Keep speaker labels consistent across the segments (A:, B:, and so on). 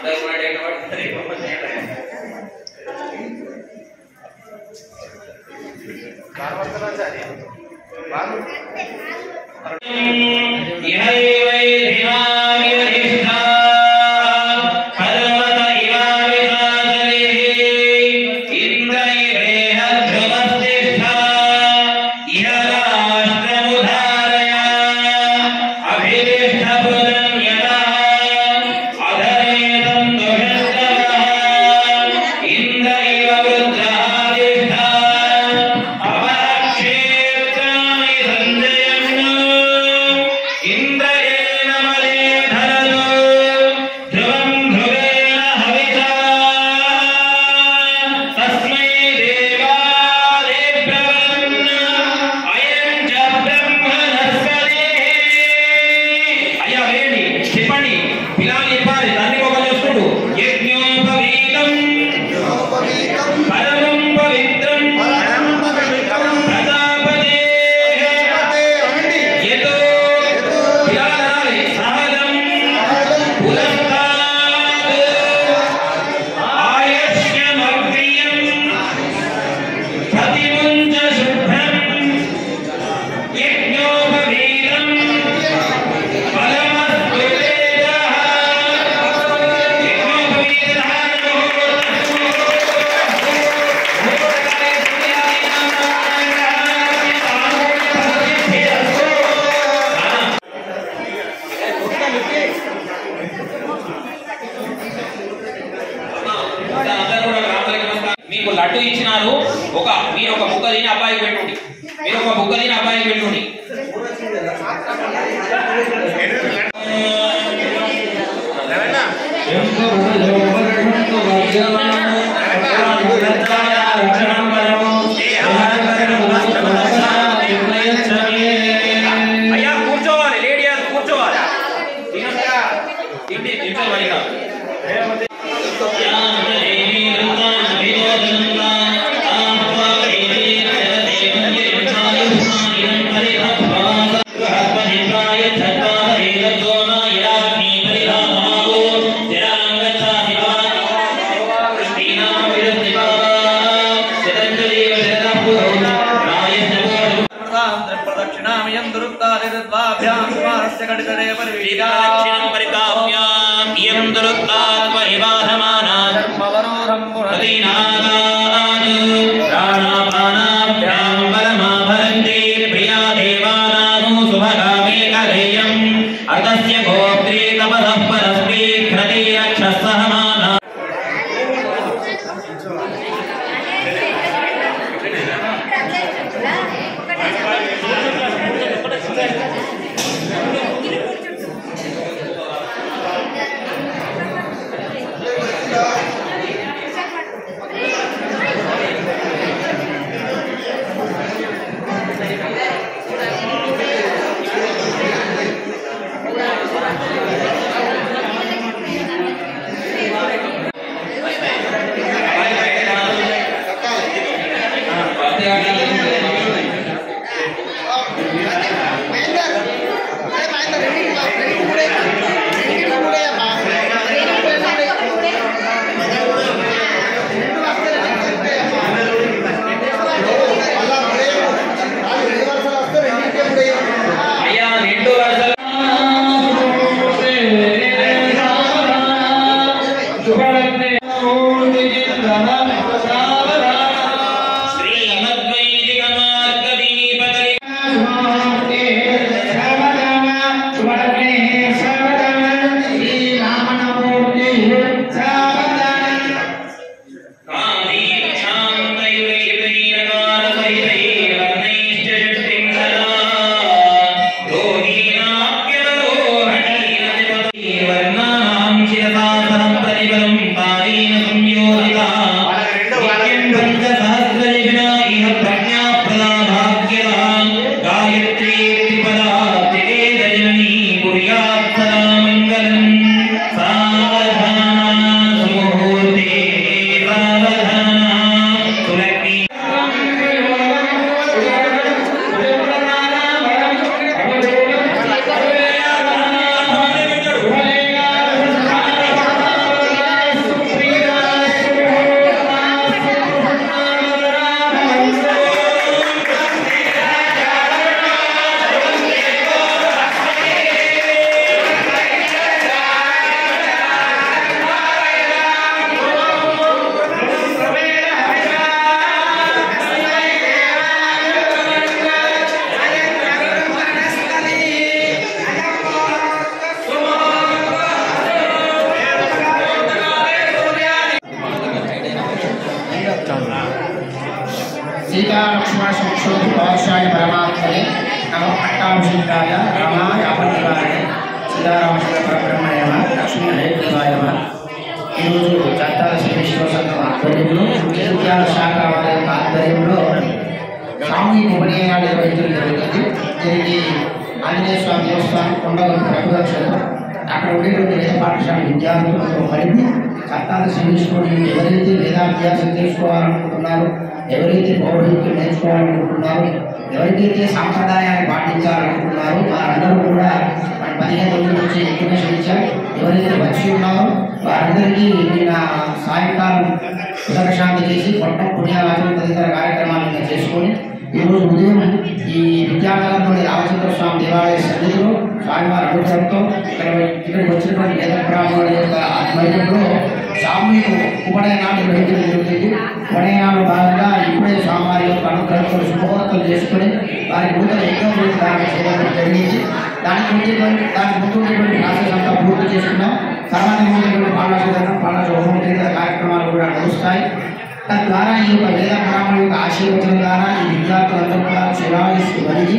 A: అయ్యా వేయండి చెప్పండి పిల్లలు చెప్పాలి తండ్రి ఒక చూసుకుంటూ యజ్ఞోపవీతం పరమం పవిత్రం ప్రజాపతే యతో పిల్లలు సహజం పురస్కారాత్ ఆయుష్యమగ్రియం ప్రతిముంచ శుభ్రం యజ్ఞోపవీతం మీకు లడ్డు ఇచ్చినారు ఒక మీరు ఒక బుక్క తిని అబ్బాయికి పెట్టుండి మీరు ఒక బుక్క తిని అబ్బాయికి పెట్టుండి అయ్యా కూర్చోవాలి లేడీ అది కూర్చోవాలి తినొద్దా? తిండి తింటే కాదు
B: ప్రదక్షిణామయం దురుక్తాదిర్ద్వాభ్యాం కుమారస్య కడితరే
A: శ్రీకాలక్షణం పరితాప్యాం ఇయం దురుక్తాత్మవిబాధమానా
B: ధర్మవరోధం
A: ప్రదీనాగాన్ ప్రాణాపానాభ్యాం బలమాభరంతి ప్రియా దేవానాము శుభగామే కరేయం అతస్య గోత్రే తపసః పరస్పీ క్రతే రక్షసహమానా అయ్యా రెండు వరుసలు శ్రీమద్వైదిక మార్గదీపదలి వర్ణానాం శిరసాసనం పరిబలం పారి
C: లక్ష్మణ సంక్షోభి పవర్షాయ పరమాత్మనే నమ పట్టాభిషేకాయ రామాయ అపనివాయ సీతారామచంద్ర పరబ్రహ్మణ్యమ లక్ష్మీ హయగ్రీవాయ ఈరోజు చట్టాల శ్రీవిష్ణు సంఘం ఆధ్వర్యంలో విద్యాల శాఖ వారి యొక్క ఆధ్వర్యంలో సామూహిక ఉపనయనాలు నిర్వహించడం జరుగుతుంది దీనికి ఆంజనేయ స్వామి దేవస్థానం కొండగల ప్రభుత్వ క్షేత్రం అక్కడ ఉండేటువంటి వేద పాఠశాల విద్యార్థులతో కలిపి చట్టాల శ్రీవిష్ణుని ఎవరైతే వేదాభ్యాసం చేసుకోవాలనుకుంటున్నారో ఎవరైతే పౌరోహిత్యం నేర్చుకోవాలనుకుంటున్నారో ఎవరికైతే సాంప్రదాయాన్ని పాటించాలనుకుంటున్నారో వారందరూ కూడా మన పదిహేను రోజుల నుంచి ఇన్ఫర్మేషన్ ఇచ్చారు ఎవరైతే వచ్చి ఉన్నారో వారందరికీ నిన్న సాయంకాలం ఉదక శాంతి చేసి కొట్టం పుణ్యారాజం తదితర కార్యక్రమాలు నిన్న చేసుకొని ఈరోజు ఉదయం ఈ విద్యానగరంలోని రామచంద్ర స్వామి దేవాలయ సన్నిధిలో స్వామివారి అనుగ్రహంతో ఇక్కడ ఇక్కడికి వచ్చినటువంటి వేద బ్రాహ్మణుల యొక్క ఆధ్వర్యంలో సామూహిక ఉపనయనాలు నిర్వహించడం జరుగుతుంది ఉపనయనాల్లో భాగంగా ఇప్పుడే స్వామివారి యొక్క అనుగ్రహంతో శుభవార్తలు చేసుకుని వారి నూతన యజ్ఞం దాన్ని చేయడం జరిగింది దానికి ముందు దానికి ముందు ఉన్నటువంటి ప్రాసెస్ అంతా పూర్తి చేసుకున్నాం తర్వాత ఉన్నటువంటి పాలన పాలన హోమం తదితర కార్యక్రమాలు కూడా నడుస్తాయి తద్వారా ఈ యొక్క వేద బ్రాహ్మణ యొక్క ఆశీర్వచనం ద్వారా ఈ విద్యార్థులందరూ కూడా శివాయుషు కలిగి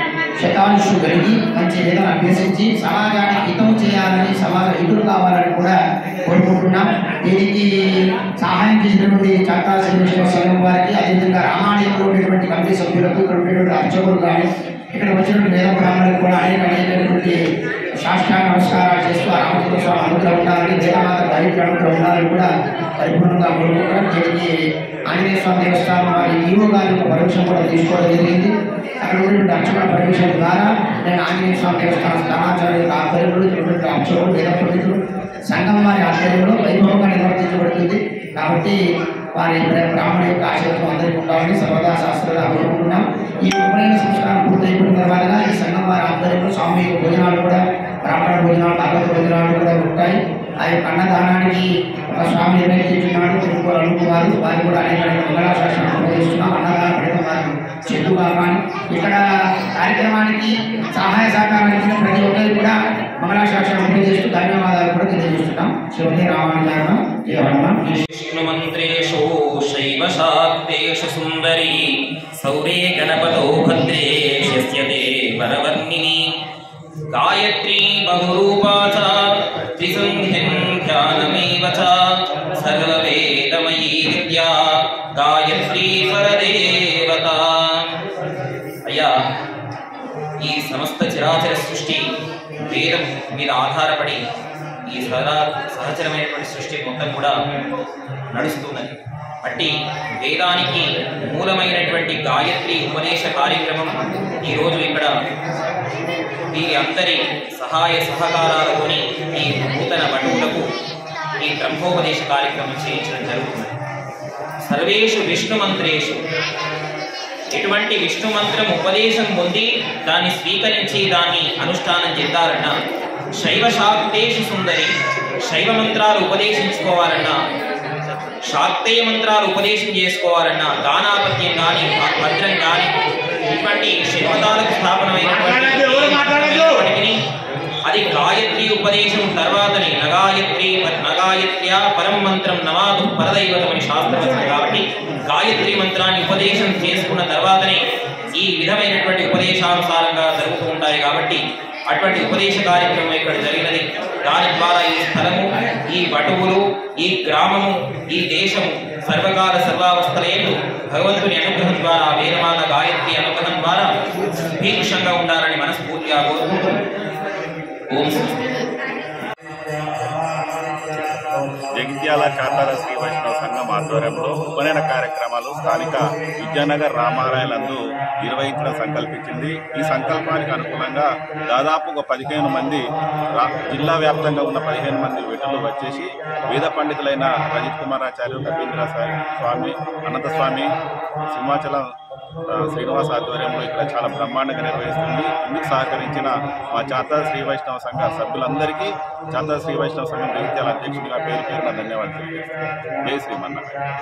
C: శతాయుషు కలిగి మంచి వేదన అభ్యసించి సమాజానికి హితం చేయాలని సమాజ హితులు కావాలని కూడా కోరుకుంటున్నాం దీనికి సహాయం చేసినటువంటి చట్టా శ్రీకృష్ణ సంఘం వారికి అదేవిధంగా రామాలయంలో ఉండేటువంటి కమిటీ సభ్యులకు ఇక్కడ ఉండేటువంటి అర్చకులు కానీ ఇక్కడ వచ్చినటువంటి వేద బ్రాహ్మణులకు కూడా అనేక అనేకటువంటి సాష్టాంగ నమస్కారాలు చేస్తూ ఆ రామచంద్ర స్వామి అనుగ్రహం ఉండాలని వేదమాత దైవిక అనుగ్రహం ఉండాలని కూడా పరిపూర్ణంగా కోరుకుంటున్నాం దీనికి ఆంజనేయ స్వామి దేవస్థానం వారి ఈవో గారి యొక్క పర్మిషన్ కూడా తీసుకోవడం జరిగింది అక్కడ ఉన్నటువంటి అర్చకుల పర్మిషన్ ద్వారా నేను ఆంజనేయ స్వామి దేవస్థానం స్థానాచార్య యొక్క ఆధ్వర్యంలో ఉన్నటువంటి అర్చకులు వేద పండితులు సంఘం వారి ఆధ్వర్యంలో వైభవంగా నిర్వర్తించబడుతుంది కాబట్టి వారి బ్రాహ్మణ యొక్క ఆశీర్వాదం అందరికీ ఉండాలని సర్వదా శాస్త్రంగా కోరుకుంటున్నాం ఈ ఉపనయన సంస్కారం పూర్తయిపోయిన తర్వాత ఈ సంఘం వారి ఆధ్వర్యంలో సామూహిక భోజనాలు కూడా బ్రాహ్మణ భోజనాలు భాగవత భోజనాలు కూడా ఉంటాయి ఆ యొక్క అన్నదానానికి ఒక స్వామి నిర్ణయించున్నాడు తిరుపతి అనుకున్నారు వారు కూడా అనేక అనేక మంగళాశాసనం ఉపయోగిస్తున్నాం అన్నదానం పెడతాం వారికి చెట్టుగా కానీ ఇక్కడ కార్యక్రమానికి సహాయ సహకారం ఇచ్చిన ప్రతి ఒక్కరికి కూడా మంగళాశాసనం ఉపయోగిస్తూ ధన్యవాదాలు కూడా తెలియజేస్తున్నాం శివతి రామానుజాయన జయ హనుమాన్
A: విష్ణుమంత్రేషు శైవ శాక్తేషు సుందరీ సౌరే గణపతో భద్రే శస్యతే వరవర్ణిని గాయత్రీ బహురూపా చ త్రిసంధ్యం ధ్యానమేవ చ సర్వవేదమయీ విద్యా గాయత్రీ పరదేవత అయ్యా ఈ సమస్త చరాచర సృష్టి వేదం మీద ఆధారపడి ఈ సదా సహచరమైనటువంటి సృష్టి మొత్తం కూడా నడుస్తున్నది అట్టి వేదానికి మూలమైనటువంటి గాయత్రి ఉపదేశ కార్యక్రమం ఈరోజు ఇక్కడ ఈ అందరి సహాయ సహకారాలతోని ఈ నూతన వటువులకు ఈ బ్రహ్మోపదేశ కార్యక్రమం చేయించడం జరుగుతుంది సర్వేషు విష్ణు మంత్రేషు ఎటువంటి విష్ణు మంత్రం ఉపదేశం పొంది దాన్ని స్వీకరించి దాన్ని అనుష్ఠానం చేద్దారన్నా శైవ శాక్తేషు సుందరి శైవ మంత్రాలు ఉపదేశించుకోవాలన్నా శాక్తేయ మంత్రాలు ఉపదేశం చేసుకోవాలన్నా గానాపత్యం కానీ భద్రం కానీ ఇటువంటి షణ్మతాలకు స్థాపనమైనటువంటి అది గాయత్రి ఉపదేశం తర్వాతనే నగాయత్రి నగాయత్ర్యా పరం మంత్రం నమాదు పరదైవతం అని శాస్త్రం ఉంది కాబట్టి గాయత్రి మంత్రాన్ని ఉపదేశం చేసుకున్న తర్వాతనే ఈ విధమైనటువంటి ఉపదేశానుసారంగా జరుగుతూ ఉంటాయి కాబట్టి అటువంటి ఉపదేశ కార్యక్రమం ఇక్కడ జరిగినది దాని ద్వారా ఈ స్థలము ఈ వటువులు ఈ గ్రామము ఈ దేశము సర్వకాల సర్వావస్థలందు భగవంతుని అనుగ్రహం ద్వారా వేదమాత గాయత్రి అనుగ్రహం ద్వారా భీక్షంగా ఉండాలని మనస్ఫూర్తిగా కోరుకుంటూ ఓం స్వస్తి
D: జగిత్యాల చాతార శ్రీ వైష్ణవ సంఘం ఆధ్వర్యంలో ఉపనయన కార్యక్రమాలు స్థానిక విద్యానగర్ రామాలయాలందు నిర్వహించడం సంకల్పించింది ఈ సంకల్పానికి అనుగుణంగా దాదాపు ఒక పదిహేను మంది రా- జిల్లా వ్యాప్తంగా ఉన్న పదిహేను మంది వ్యక్తులు వచ్చేసి వేద పండితులైన రజిత్ కుమారాచార్య రవీంద్ర స్వామి అనంత స్వామి సింహాచలం ఆ, శ్రీనివాస్ ఆధ్వర్యంలో ఇక్కడ చాలా బ్రహ్మాండంగా నిర్వహిస్తుంది ఇందుకు సహకరించిన మా చాతా శ్రీ వైష్ణవ సంఘ సభ్యులందరికీ చాతా శ్రీ వైష్ణవ సంఘం జగిత్యాల అధ్యక్షుడిగా పేరు పేరున ధన్యవాదాలు తెలియజేస్తున్నాను జై శ్రీమన్నారాయణ